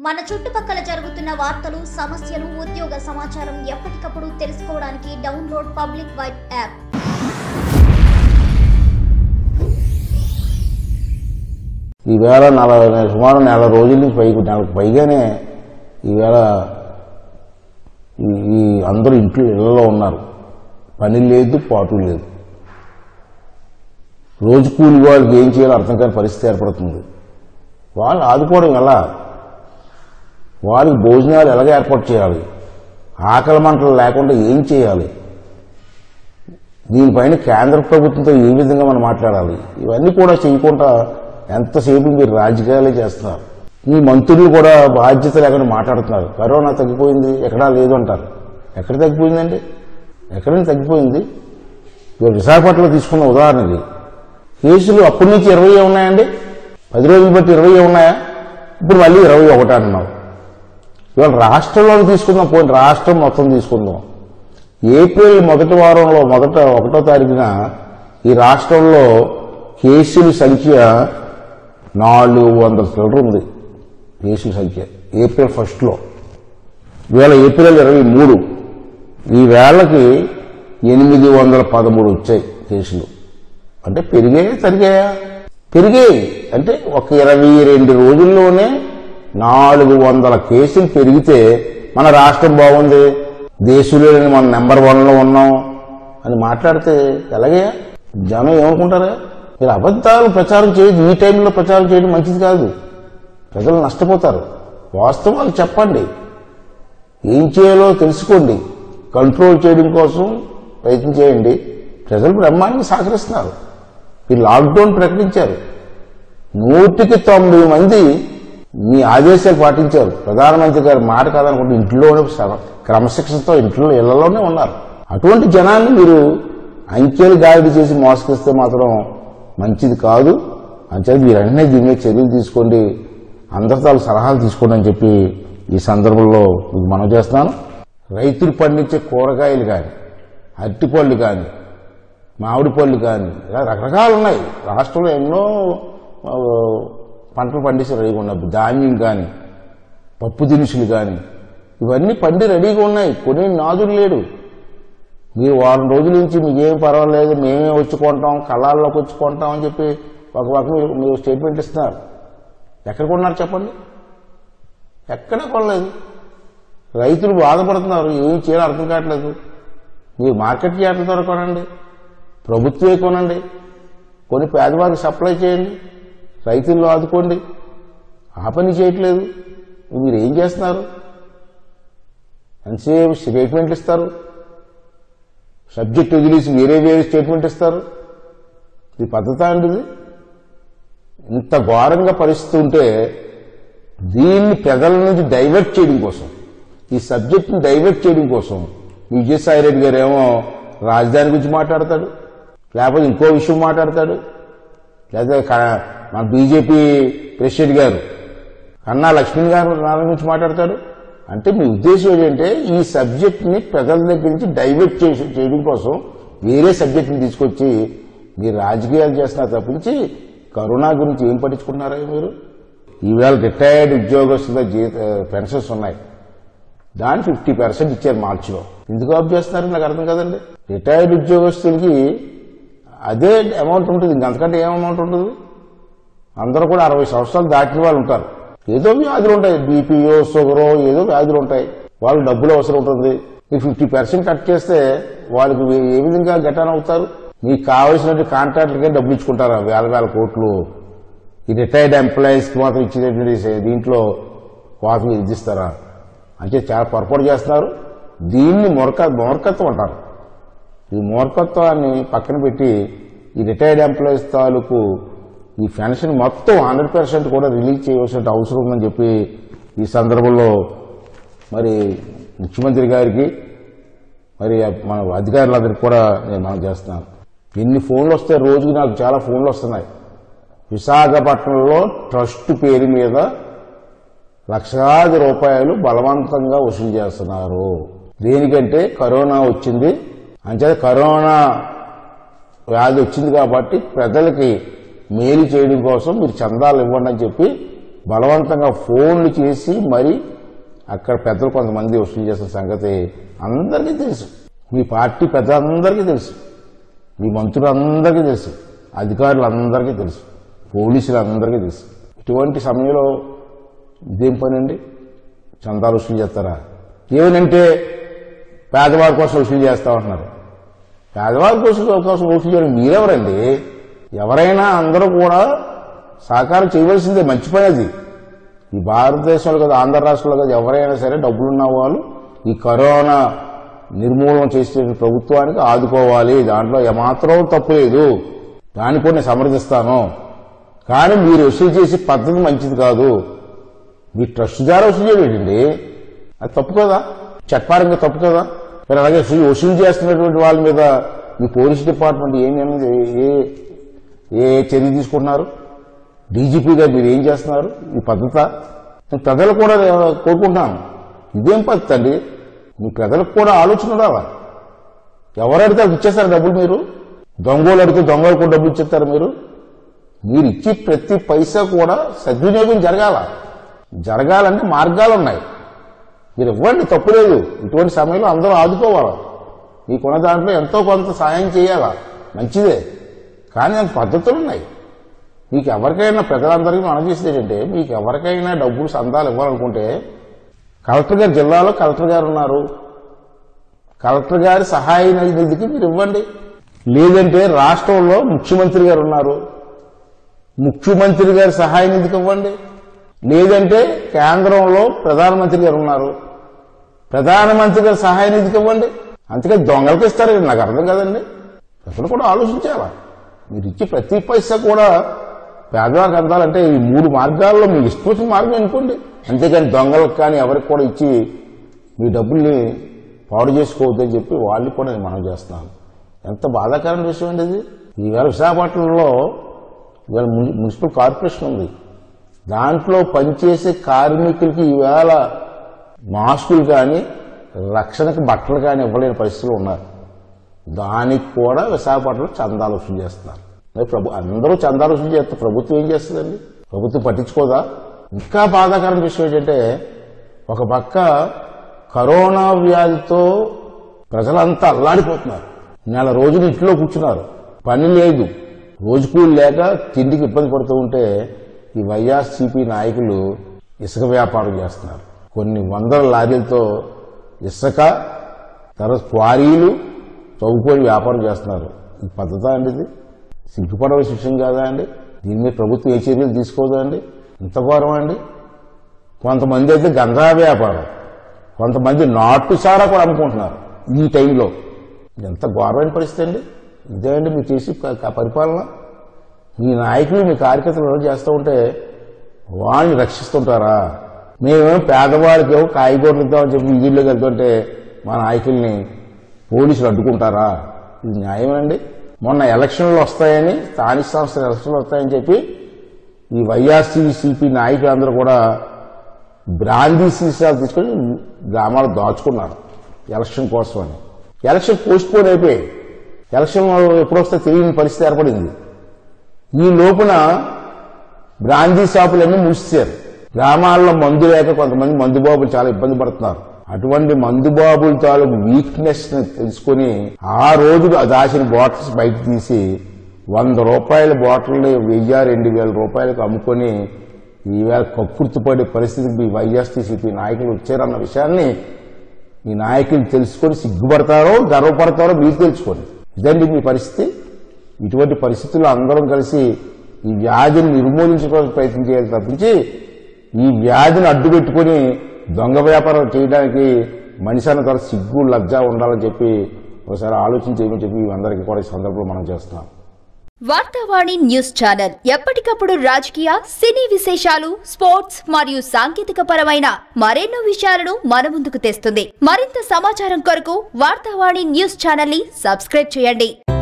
మన చుట్టుపక్కల జరుగుతున్న వార్తలు సమస్యలు ఉద్యోగ సమాచారం ఎప్పటికప్పుడు తెలుసుకోవడానికి డౌన్లోడ్ పబ్లిక్ వైబ్ యాప్ ఈవేళ నలభై సుమారు నెల రోజుల నుంచి పైకి నెలకు పైగానే ఈవేళ ఈ ఈ అందరూ ఇంట్లో ఇళ్లలో ఉన్నారు పని లేదు పాటు లేదు రోజు కూలి వాళ్ళకి ఏం చేయాలో అర్థం కాని పరిస్థితి ఏర్పడుతుంది వాళ్ళు ఆదుకోవడం ఎలా వాళ్ళకి భోజనాలు ఎలాగ ఏర్పాటు చేయాలి ఆకలి మంటలు లేకుండా ఏం చేయాలి దీనిపైన కేంద్ర ప్రభుత్వంతో ఏ విధంగా మనం మాట్లాడాలి ఇవన్నీ కూడా చేయకుండా ఎంతసేపు మీరు రాజకీయాలే చేస్తున్నారు ఈ మంత్రులు కూడా బాధ్యత లేకుండా మాట్లాడుతున్నారు కరోనా తగ్గిపోయింది ఎక్కడా లేదు అంటారు ఎక్కడ తగ్గిపోయిందండి ఎక్కడైనా తగ్గిపోయింది ఇవాళ విశాఖపట్నంలో తీసుకున్న ఉదాహరణకి కేసులు అప్పటి నుంచి ఇరవై ఉన్నాయండి పది రోజులు బట్టి ఇరవై ఉన్నాయా ఇప్పుడు మళ్ళీ ఇరవై ఒకటి అంటున్నాం ఇవాళ రాష్ట్రంలో తీసుకుందాం పోయిన రాష్ట్రం మొత్తం తీసుకుందాం ఏప్రిల్ మొదటి వారంలో మొదట ఒకటో తారీఖున ఈ రాష్ట్రంలో కేసుల సంఖ్య నాలుగు వందల చిల్లర ఉంది కేసుల సంఖ్య ఏప్రిల్ ఫస్ట్లో ఇవాళ ఏప్రిల్ ఇరవై మూడు ఈ వేళకి ఎనిమిది వందల పదమూడు వచ్చాయి కేసులు అంటే పెరిగాయా తరిగాయా పెరిగాయి అంటే ఒక ఇరవై రెండు రోజుల్లోనే నాలుగు వందల కేసులు పెరిగితే మన రాష్ట్రం బాగుంది దేశంలోని మనం నెంబర్ వన్లో ఉన్నాం అని మాట్లాడితే ఎలాగే జనం ఏమనుకుంటారా మీరు అబద్ధాలు ప్రచారం చేయదు ఈ టైంలో ప్రచారం చేయడం మంచిది కాదు ప్రజలు నష్టపోతారు వాస్తవాలు చెప్పండి ఏం చేయాలో తెలుసుకోండి కంట్రోల్ చేయడం కోసం ప్రయత్నం చేయండి ప్రజలు బ్రహ్మాండంగా సహకరిస్తున్నారు ఈ లాక్డౌన్ ప్రకటించారు నూటికి తొంభై మంది మీ ఆదేశాలు పాటించారు ప్రధానమంత్రి గారి మాట కాదనుకుంటే ఇంట్లోనే స- క్రమశిక్షణతో ఇంట్లో ఇళ్లలోనే ఉన్నారు అటువంటి జనాన్ని మీరు అంకెలు గాడిద చేసి మోసగిస్తే మాత్రం మంచిది కాదు అంచేది మీరు వెంటనే దీని మీద చర్యలు తీసుకోండి అందరితో వాళ్ళ సలహాలు తీసుకోండి అని చెప్పి ఈ సందర్భంలో మీకు మనం చేస్తున్నాను రైతులు పండించే కూరగాయలు కానీ అరటిపళ్ళు కానీ మామిడి పళ్ళు కానీ ఇలా రకరకాలు ఉన్నాయి రాష్ట్రంలో ఎన్నో ఆ, పంటలు పండిస్తే రెడీగా ఉన్నాయి ధాన్యం కానీ పప్పు దినుసులు కానీ ఇవన్నీ పండి రెడీగా ఉన్నాయి కొనే నాదుడు లేడు మీరు వారం రోజుల నుంచి మీకేం పర్వాలేదు మేమే వచ్చి కొంటాం కళాల్లోకి వచ్చి కొంటాం అని చెప్పి ఒక పక్క మీరు మీరు స్టేట్మెంట్ ఇస్తున్నారు ఎక్కడ కొన్నారు చెప్పండి ఎక్కడ కొనలేదు రైతులు బాధపడుతున్నారు ఏం చేయాలో అర్థం కావట్లేదు మీరు మార్కెట్ యార్డ్ల ద్వారా కొనండి ప్రభుత్వమే కొనండి కొన్ని పేదవారికి సప్లై చేయండి రైతులను ఆదుకోండి ఆ పని చేయట్లేదు మీరు ఏం చేస్తున్నారు ఎంతసేపు స్టేట్మెంట్లు ఇస్తారు సబ్జెక్ట్ వదిలేసి వేరే వేరే స్టేట్మెంట్ ఇస్తారు ఇది పద్ధత అండి ఇది ఇంత ఘోరంగా పరిస్థితి ఉంటే దీన్ని ప్రజల నుంచి డైవర్ట్ చేయడం కోసం ఈ సబ్జెక్ట్ని డైవర్ట్ చేయడం కోసం విజయసాయి రెడ్డి గారు ఏమో రాజధాని గురించి మాట్లాడతాడు లేకపోతే ఇంకో విషయం మాట్లాడతాడు లేదా క- మన బీజేపీ ప్రెసిడెంట్ గారు కన్నా లక్ష్మణ్ గారు నారాయణ గురించి మాట్లాడతాడు అంటే మీ ఉద్దేశం ఏంటంటే ఈ సబ్జెక్ట్ని ప్రజల దగ్గర నుంచి డైవర్ట్ చేసి చేయడం కోసం వేరే సబ్జెక్ట్ని తీసుకొచ్చి మీరు రాజకీయాలు చేస్తున్నారు తప్పించి కరోనా గురించి ఏం పట్టించుకుంటున్నారా మీరు ఈవేళ రిటైర్డ్ ఉద్యోగస్తుల జీత పెన్షన్స్ ఉన్నాయి దాని ఫిఫ్టీ పర్సెంట్ ఇచ్చారు మార్చిలో ఎందుకు ఆఫ్ చేస్తున్నారు నాకు అర్థం కదండి రిటైర్డ్ ఉద్యోగస్తులకి అదే అమౌంట్ ఉంటుంది ఇంక అంతకంటే ఏం అమౌంట్ ఉంటుంది అందరూ కూడా అరవై సంవత్సరాలు దాటిన వాళ్ళు ఉంటారు ఏదో వ్యాధులు ఉంటాయి బీపీఓ షుగరో ఏదో వ్యాధులు ఉంటాయి వాళ్ళు డబ్బులు అవసరం ఉంటుంది మీరు ఫిఫ్టీ పర్సెంట్ కట్ చేస్తే వాళ్ళకి ఏ- ఏ విధంగా గటాన్ అవుతారు మీకు కావాల్సినట్టు కాంట్రాక్టర్కే డబ్బులు ఇచ్చుకుంటారు వేల వేల కోట్లు ఈ రిటైర్డ్ ఎంప్లాయీస్కి మాత్రం ఇచ్చేటటువంటి సే- దీంట్లో కోత విధిస్తారా అంటే చాలా పొరపాటు చేస్తున్నారు దీన్ని మొరక మూర్ఖత్వం అంటారు ఈ మూర్ఖత్వాన్ని పక్కన పెట్టి ఈ రిటైర్డ్ ఎంప్లాయీస్ తాలూకు ఈ పెన్షన్ మొత్తం హండ్రెడ్ పర్సెంట్ కూడా రిలీజ్ చేయవలసిన అవసరం ఉందని చెప్పి ఈ సందర్భంలో మరి ముఖ్యమంత్రి గారికి మరి మన అధికారులందరికీ కూడా నేను మనం చేస్తున్నాను ఎన్ని ఫోన్లు వస్తాయి రోజుకి నాకు చాలా ఫోన్లు వస్తున్నాయి విశాఖపట్నంలో ట్రస్ట్ పేరు మీద లక్షలాది రూపాయలు బలవంతంగా వసూలు చేస్తున్నారు దేనికంటే కరోనా వచ్చింది అంచేత కరోనా వ్యాధి వచ్చింది కాబట్టి ప్రజలకి మేలు చేయడం కోసం మీరు చందాలు ఇవ్వండి అని చెప్పి బలవంతంగా ఫోన్లు చేసి మరి అక్కడ పెద్దలు కొంతమంది వసూలు చేసిన సంగతి అందరికీ తెలుసు మీ పార్టీ పెద్దలందరికీ తెలుసు మీ మంత్రులందరికీ తెలుసు అధికారులందరికీ తెలుసు పోలీసులందరికీ తెలుసు ఇటువంటి సమయంలో ఇదేం పని అండి చందాలు వసూలు చేస్తారా ఏమనంటే పేదవారి కోసం వసూలు చేస్తా ఉంటున్నారు పేదవారి కోసం కోసం వసూలు చేయడం మీరెవరండి ఎవరైనా అందరూ కూడా సహకారం చేయవలసిందే మంచి పని అది ఈ భారతదేశంలో కదా ఆంధ్ర రాష్ట్రంలో కదా ఎవరైనా సరే డబ్బులున్న వాళ్ళు ఈ కరోనా నిర్మూలన చేసే ప్రభుత్వానికి ఆదుకోవాలి దాంట్లో ఏమాత్రం తప్పు లేదు దాన్ని కూడా నేను సమర్థిస్తాను కానీ మీరు వసూలు చేసే పద్ధతి మంచిది కాదు మీ ట్రస్ట్ ద్వారా వసూలు చేయలేదండి అది తప్పు కదా చట్టారంగా తప్పు కదా మరి అలాగే వసూలు వసూలు చేస్తున్నటువంటి వాళ్ళ మీద మీ పోలీస్ డిపార్ట్మెంట్ ఏం నిర్ణయం ఏ ఏ చర్య తీసుకుంటున్నారు డీజీపీగా మీరు ఏం చేస్తున్నారు ఈ పద్ధత నేను ప్రజలు కూడా కోరుకుంటున్నాను ఇదేం పద్ధతి అండి మీ ప్రజలకు కూడా ఆలోచన రావాలి ఎవరు అడిగితే వాళ్ళకి ఇచ్చేస్తారు డబ్బులు మీరు దొంగలు అడిగితే దొంగలు కూడా డబ్బులు ఇచ్చేస్తారు మీరు మీరు ఇచ్చి ప్రతి పైసా కూడా సద్వినియోగం జరగాల జరగాలంటే మార్గాలు ఉన్నాయి మీరు ఇవ్వండి తప్పు లేదు ఇటువంటి సమయంలో అందరూ ఆదుకోవాలి మీకున్న దాంట్లో ఎంతో కొంత సాయం చేయాలా మంచిదే కానీ దానికి పద్ధతులు ఉన్నాయి మీకు ఎవరికైనా ప్రజలందరికీ మనం చేసేది ఏంటంటే మీకు ఎవరికైనా డబ్బులు సందాలు ఇవ్వాలనుకుంటే కలెక్టర్ గారు జిల్లాలో కలెక్టర్ గారు ఉన్నారు కలెక్టర్ గారి సహాయ నిధికి మీరు ఇవ్వండి లేదంటే రాష్ట్రంలో ముఖ్యమంత్రి గారు ఉన్నారు ముఖ్యమంత్రి గారి సహాయ నిధికి ఇవ్వండి లేదంటే కేంద్రంలో ప్రధానమంత్రి గారు ఉన్నారు ప్రధానమంత్రి గారి సహాయ నిధికి ఇవ్వండి అంతేకాదు దొంగలకి ఇస్తారు నాకు అర్థం కదండి ప్రజలు కూడా ఆలోచించాలా మీరు ఇచ్చే ప్రతి పైసా కూడా పేదవారికి అందాలంటే ఈ మూడు మార్గాల్లో మీ ఇష్టం వచ్చిన మార్గం ఎన్నుకోండి అంతేకాని దొంగలకు కానీ ఎవరికి కూడా ఇచ్చి మీ డబ్బుల్ని పాడు చేసుకోవద్దని చెప్పి వాళ్ళు కూడా నేను మనం చేస్తున్నాను ఎంత బాధాకరమైన విషయం అండి ఇది ఈవేళ విశాఖపట్నంలో ఇవాళ ముని- మున్సిపల్ కార్పొరేషన్ ఉంది దాంట్లో పనిచేసే కార్మికులకి ఈవేళ మాస్కులు కానీ రక్షణకు బట్టలు కానీ ఇవ్వలేని పరిస్థితులు ఉన్నారు దానికి కూడా విశాఖపట్నంలో చందాలు వసూలు చేస్తున్నారు మరి ప్రభు అందరూ చందాలు వసూలు చేస్తే ప్రభుత్వం ఏం చేస్తుందండి ప్రభుత్వం పట్టించుకోదా ఇంకా బాధాకరమైన విషయం ఏంటంటే ఒక పక్క కరోనా వ్యాధితో ప్రజలంతా అల్లాడిపోతున్నారు నెల రోజులు ఇంట్లో కూర్చున్నారు పని లేదు రోజు కూలి లేక తిండికి ఇబ్బంది పడుతూ ఉంటే ఈ వైఎస్సీపీ నాయకులు ఇసుక వ్యాపారం చేస్తున్నారు కొన్ని వందల లారీలతో ఇసుక తర్వాత క్వారీలు తవ్వుకొని వ్యాపారం చేస్తున్నారు ఈ పద్ధత అండి ఇది సిగ్గుపడవలసిన విషయం కాదా అండి దీని మీద ప్రభుత్వం ఏ చర్యలు తీసుకోదా అండి ఇంత ఘోరం అండి కొంతమంది అయితే గంజా వ్యాపారం కొంతమంది నాటు సారా కూడా అమ్ముకుంటున్నారు ఈ టైంలో ఇది ఎంత ఘోరమైన పరిస్థితి అండి ఇదే అండి మీరు చేసి ప- క- పరిపాలన మీ నాయకులు మీ కార్యకర్తలు ఎలా చేస్తూ ఉంటే వాళ్ళని రక్షిస్తుంటారా మేమేమో పేదవాళ్ళకి ఏమో కాయగూరలు ఇద్దామని చెప్పి వీధుల్లోకి వెళ్తుంటే మా నాయకుల్ని పోలీసులు అడ్డుకుంటారా ఇది న్యాయమేనండి మొన్న ఎలక్షన్లు వస్తాయని స్థానిక సంస్థల ఎలక్షన్లు వస్తాయని చెప్పి ఈ వైఎస్సీసీపీ నాయకులందరూ కూడా బ్రాందీ సీసాలు తీసుకొని గ్రామాలు దాచుకున్నారు ఎలక్షన్ కోసం అని ఎలక్షన్ పోస్ట్ పోన్ అయిపోయాయి ఎలక్షన్ ఎప్పుడు వస్తే తెలియని పరిస్థితి ఏర్పడింది ఈ లోపున బ్రాందీ షాపులన్నీ మూసేశారు గ్రామాల్లో మందు లేక కొంతమంది మందు బాబులు చాలా ఇబ్బంది పడుతున్నారు అటువంటి మందు బాబుల తాలూకు వీక్నెస్ ని తెలుసుకుని ఆ రోజు దాచిన బాటిల్స్ బయట తీసి వంద రూపాయల బాటిల్ని వెయ్యి రెండు వేల రూపాయలకు అమ్ముకొని ఈవేళ కక్కుర్తిపడే పరిస్థితికి మీ వైఎస్టీసీపీ నాయకులు వచ్చారన్న విషయాన్ని మీ నాయకులు తెలుసుకొని సిగ్గుపడతారో గర్వపడతారో మీరు తెలుసుకోండి ఇదండి మీ పరిస్థితి ఇటువంటి పరిస్థితుల్లో అందరం కలిసి ఈ వ్యాధిని నిర్మూలించుకోవడానికి ప్రయత్నం చేయాలి తప్పించి ఈ వ్యాధిని అడ్డుపెట్టుకుని దొంగ వ్యాపారం చేయడానికి మనిషి అన్న తర్వాత సిగ్గు లజ్జ ఉండాలని చెప్పి ఒకసారి ఆలోచన చేయమని చెప్పి అందరికీ కూడా ఈ సందర్భంలో మనం చేస్తున్నాం వార్తావాణి న్యూస్ ఛానల్ ఎప్పటికప్పుడు రాజకీయ సినీ విశేషాలు స్పోర్ట్స్ మరియు సాంకేతిక పరమైన మరెన్నో విషయాలను మన ముందుకు తెస్తుంది మరింత సమాచారం కొరకు వార్తావాణి న్యూస్ ఛానల్ ని సబ్స్క్రైబ్ చేయండి